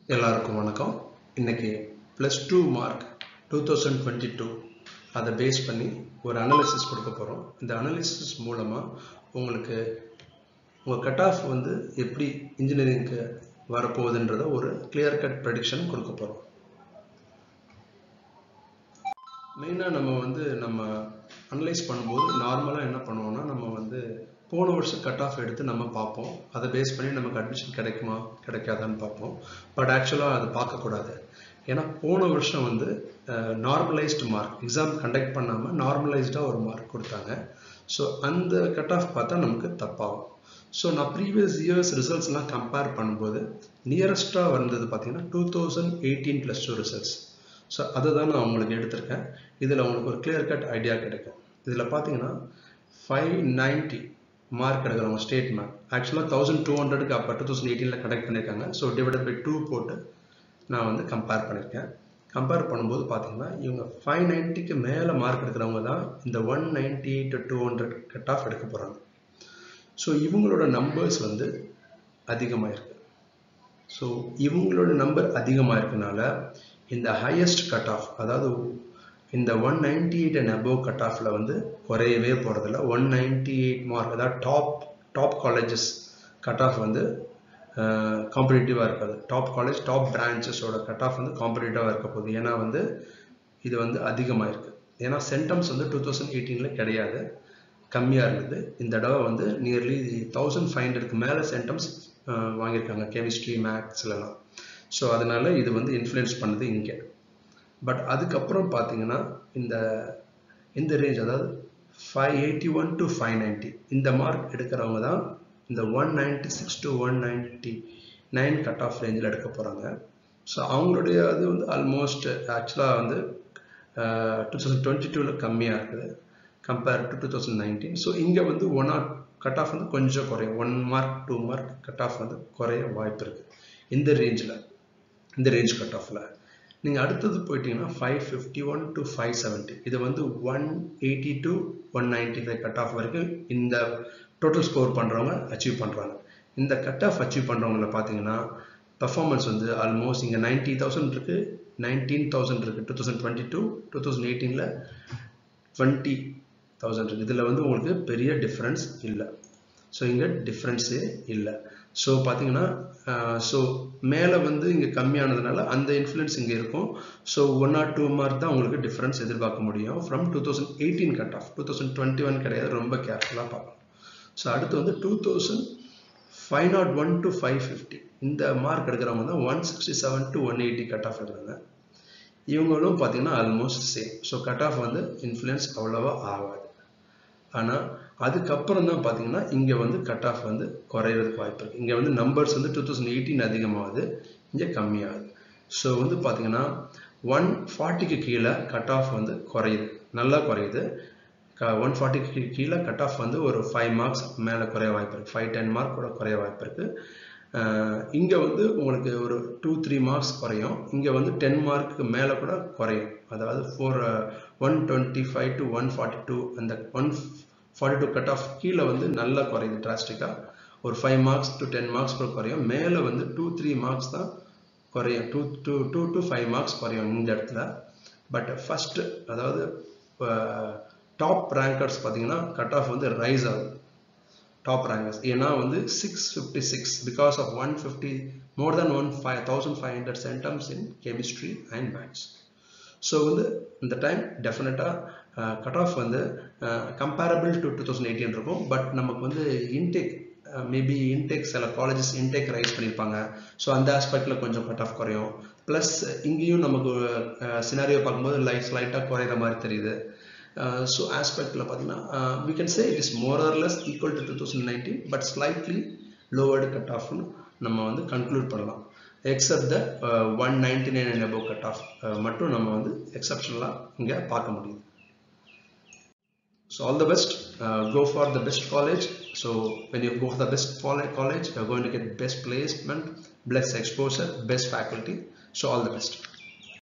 எல்லாருக்கும் வணக்கம் இன்னைக்கு plus two mark two thousand twenty two அதை பேஸ் பண்ணி ஒரு அனாலிசிஸ் கொடுக்க போகிறோம் இந்த அனாலிசிஸ் மூலமாக உங்களுக்கு உங்கள் கட் ஆஃப் வந்து எப்படி இன்ஜினியரிங்க்கு வரப்போகுதுன்றத ஒரு கிளியர் கட் ப்ரெடிக்ஷன் கொடுக்க போகிறோம் மெயினாக நம்ம வந்து நம்ம அனலைஸ் பண்ணும்போது நார்மலாக என்ன பண்ணுவோம்னா நம்ம வந்து போன வருஷம் கட் ஆஃப் எடுத்து நம்ம பார்ப்போம் அதை பேஸ் பண்ணி நமக்கு அட்மிஷன் கிடைக்குமா கிடைக்காதான்னு பார்ப்போம் பட் ஆக்சுவலாக அதை பார்க்கக்கூடாது ஏன்னா போன வருஷம் வந்து நார்மலைஸ்டு மார்க் எக்ஸாம் கண்டக்ட் பண்ணாமல் நார்மலைஸ்டாக ஒரு மார்க் கொடுத்தாங்க ஸோ அந்த கட் ஆஃப் பார்த்தா நமக்கு தப்பாகும் ஸோ நான் ப்ரீவியஸ் இயர்ஸ் ரிசல்ட்ஸ்லாம் கம்பேர் பண்ணும்போது நியரஸ்ட்டாக வந்தது பார்த்தீங்கன்னா two thousand eighteen plus two results so அதை தான் நான் உங்களுக்கு எடுத்திருக்கேன் இதில் உங்களுக்கு ஒரு கிளியர் கட் ஐடியா கிடைக்கும் இதில் பார்த்தீங்கன்னா ஃபைவ் நைன்ட்டி மார்க் எடுக்கிறவங்க ஸ்டேட் மார்க் ஆக்சுவலாக தௌசண்ட் டூ ஹண்ட்ரடுக்கு அப்போ டூ தௌசண்ட் எயிட்டீனில் கண்டக்ட் பண்ணியிருக்காங்க ஸோ டிவைடட் பை டூ போட்டு நான் வந்து கம்பேர் பண்ணியிருக்கேன் கம்பேர் பண்ணும்போது பார்த்தீங்கன்னா இவங்க ஃபைவ் நைன்ட்டிக்கு மேலே மார்க் எடுக்கிறவங்க தான் இந்த one ninety to two hundred cut off எடுக்க போகிறாங்க ஸோ இவங்களோட நம்பர்ஸ் வந்து அதிகமாக இருக்கு ஸோ இவங்களோட நம்பர் அதிகமாக இருக்கனால இந்த ஹையஸ்ட் கட் ஆஃப் அதாவது இந்த one ninety eight and above cut ஆஃபில் வந்து குறையவே போகிறதில்ல ஒன் நைன்டி எயிட் மார்க் அதாவது top top colleges cut off வந்து காம்படிட்டிவாக இருக்காது டாப் காலேஜ் டாப் பிரான்ச்சஸோட கட் ஆஃப் வந்து காம்படிட்டிவாக இருக்க போகுது ஏன்னா வந்து இது வந்து அதிகமாக இருக்குது ஏன்னா சென்டம்ஸ் வந்து டூ தௌசண்ட் எயிட்டீனில் கிடையாது கம்மியாக இருந்தது இந்த தடவை வந்து நியர்லி தௌசண்ட் ஃபைவ் ஹண்ட்ரட்க்கு மேலே சென்டம்ஸ் வாங்கியிருக்காங்க கெமிஸ்ட்ரி மேக்ஸ்லலாம் ஸோ அதனால இது வந்து இன்ஃப்ளூயன்ஸ் பண்ணுது இங்கே பட் அதுக்கப்புறம் பார்த்தீங்கன்னா இந்த இந்த ரேஞ்ச் அதாவது five eighty one to five ninety இந்த மார்க் எடுக்கிறவங்க தான் இந்த one ninety six to one ninety nine cut off ரேஞ்சில் எடுக்க போகிறாங்க ஸோ அவங்களுடைய அது வந்து ஆல்மோஸ்ட் ஆக்சுவலாக வந்து டூ தௌசண்ட் டுவெண்ட்டி டூவில் கம்மியாக இருக்குது compare to two thousand nineteen so இங்கே வந்து ஒன் ஆர் கட் ஆஃப் வந்து கொஞ்சம் குறையும் one mark two mark cut off வந்து குறைய வாய்ப்பு இருக்குது இந்த ரேஞ்சில் இந்த ரேஞ்ச் கட் ஆஃபில் நீங்கள் அடுத்தது போயிட்டீங்கன்னா five fifty one to five seventy இது வந்து one eighty to one ninety five cut off வரைக்கும் இந்த டோட்டல் ஸ்கோர் பண்ணுறவங்க அச்சீவ் பண்ணுறாங்க இந்த கட் ஆஃப் அச்சீவ் பண்ணுறவங்கள பார்த்தீங்கன்னா பர்ஃபார்மன்ஸ் வந்து ஆல்மோஸ்ட் இங்கே நைன்ட்டி தௌசண்ட் இருக்குது நைன்டீன் தௌசண்ட் இருக்குது two thousand twenty two two thousand எயிட்டீனில் டுவெண்ட்டி தௌசண்ட் இருக்குது இதில் வந்து உங்களுக்கு பெரிய டிஃப்ரென்ஸ் இல்லை ஸோ இங்கே டிஃப்ரென்ஸே இல்லை ஸோ பார்த்தீங்கன்னா ஸோ மேலே வந்து இங்கே கம்மியானதுனால அந்த இன்ஃப்ளூயன்ஸ் இங்கே இருக்கும் so one or two mark தான் உங்களுக்கு டிஃப்ரென்ஸ் எதிர்பார்க்க முடியும் from two thousand eighteen cut off two thousand twenty one கிடையாது ரொம்ப கேர்ஃபுல்லாக பார்க்கணும் ஸோ அடுத்து வந்து two thousand five not one to five fifty இந்த மார்க் எடுக்கிறவங்க தான் one sixty seven to one eighty cut off எடுக்கிறாங்க இவங்களும் பார்த்தீங்கன்னா almost same so cut off வந்து இன்ஃப்ளூயன்ஸ் அவ்வளோவா ஆகாது ஆனால் அதுக்கப்புறம் தான் பார்த்தீங்கன்னா இங்கே வந்து கட் ஆஃப் வந்து குறையிறதுக்கு வாய்ப்பு இருக்குது இங்கே வந்து நம்பர்ஸ் வந்து டூ தௌசண்ட் எயிட்டீன் அதிகமாகுது இங்கே கம்மியாகுது ஸோ வந்து பார்த்தீங்கன்னா ஒன் ஃபார்ட்டிக்கு கீழே கட் ஆஃப் வந்து குறையுது நல்லா குறையுது ஒன் ஃபார்ட்டிக்கு கீழே கட் ஆஃப் வந்து ஒரு ஃபைவ் மார்க்ஸ் மேலே குறைய வாய்ப்பு இருக்குது ஃபைவ் டென் மார்க் கூட குறைய வாய்ப்பு இருக்குது இங்கே வந்து உங்களுக்கு ஒரு டூ த்ரீ மார்க்ஸ் குறையும் இங்கே வந்து டென் மார்க்கு மேலே கூட குறையும் அதாவது four one twenty five to one forty two அந்த one forty two cut off கீழே வந்து நல்லா குறையுது டிராஸ்டிக்காக ஒரு five marks to ten marks கூட குறையும் மேலே வந்து டூ த்ரீ மார்க்ஸ் தான் குறையும் two two two to five marks குறையும் இந்த இடத்துல பட் ஃபஸ்ட்டு அதாவது டாப் ரேங்கர்ஸ் பார்த்தீங்கன்னா கட் ஆஃப் வந்து ரைஸ் ஆகுது டாப் ரேங்கர்ஸ் ஏன்னா வந்து six fifty six because of one fifty more then one five thousand five hundred centums in chemistry and maths so வந்து இந்த டைம் டெஃபினட்டாக கட் ஆஃப் வந்து comparable to two thousand eighteen இருக்கும் but நமக்கு வந்து intake maybe intake சில colleges intake rise பண்ணியிருப்பாங்க so அந்த ஆஸ்பெக்டில் கொஞ்சம் கட் ஆஃப் குறையும் ப்ளஸ் இங்கேயும் நமக்கு சினாரியோ பார்க்கும்போது லைட் ஸ்லைட்டாக குறையிற மாதிரி தெரியுது ஸோ ஆஸ்பெக்டில் பார்த்தீங்கன்னா we can say it is more or less equal to two thousand nineteen but slightly lowered cut ஆஃப்னு நம்ம வந்து கன்க்ளூட் பண்ணலாம் except the one ninety nine and above cut off மட்டும் நம்ம வந்து எக்ஸப்ஷனலாக இங்கே பார்க்க முடியுது so all the best go for the best college so when you go for the best college you going to get best placement best exposure best faculty so all the best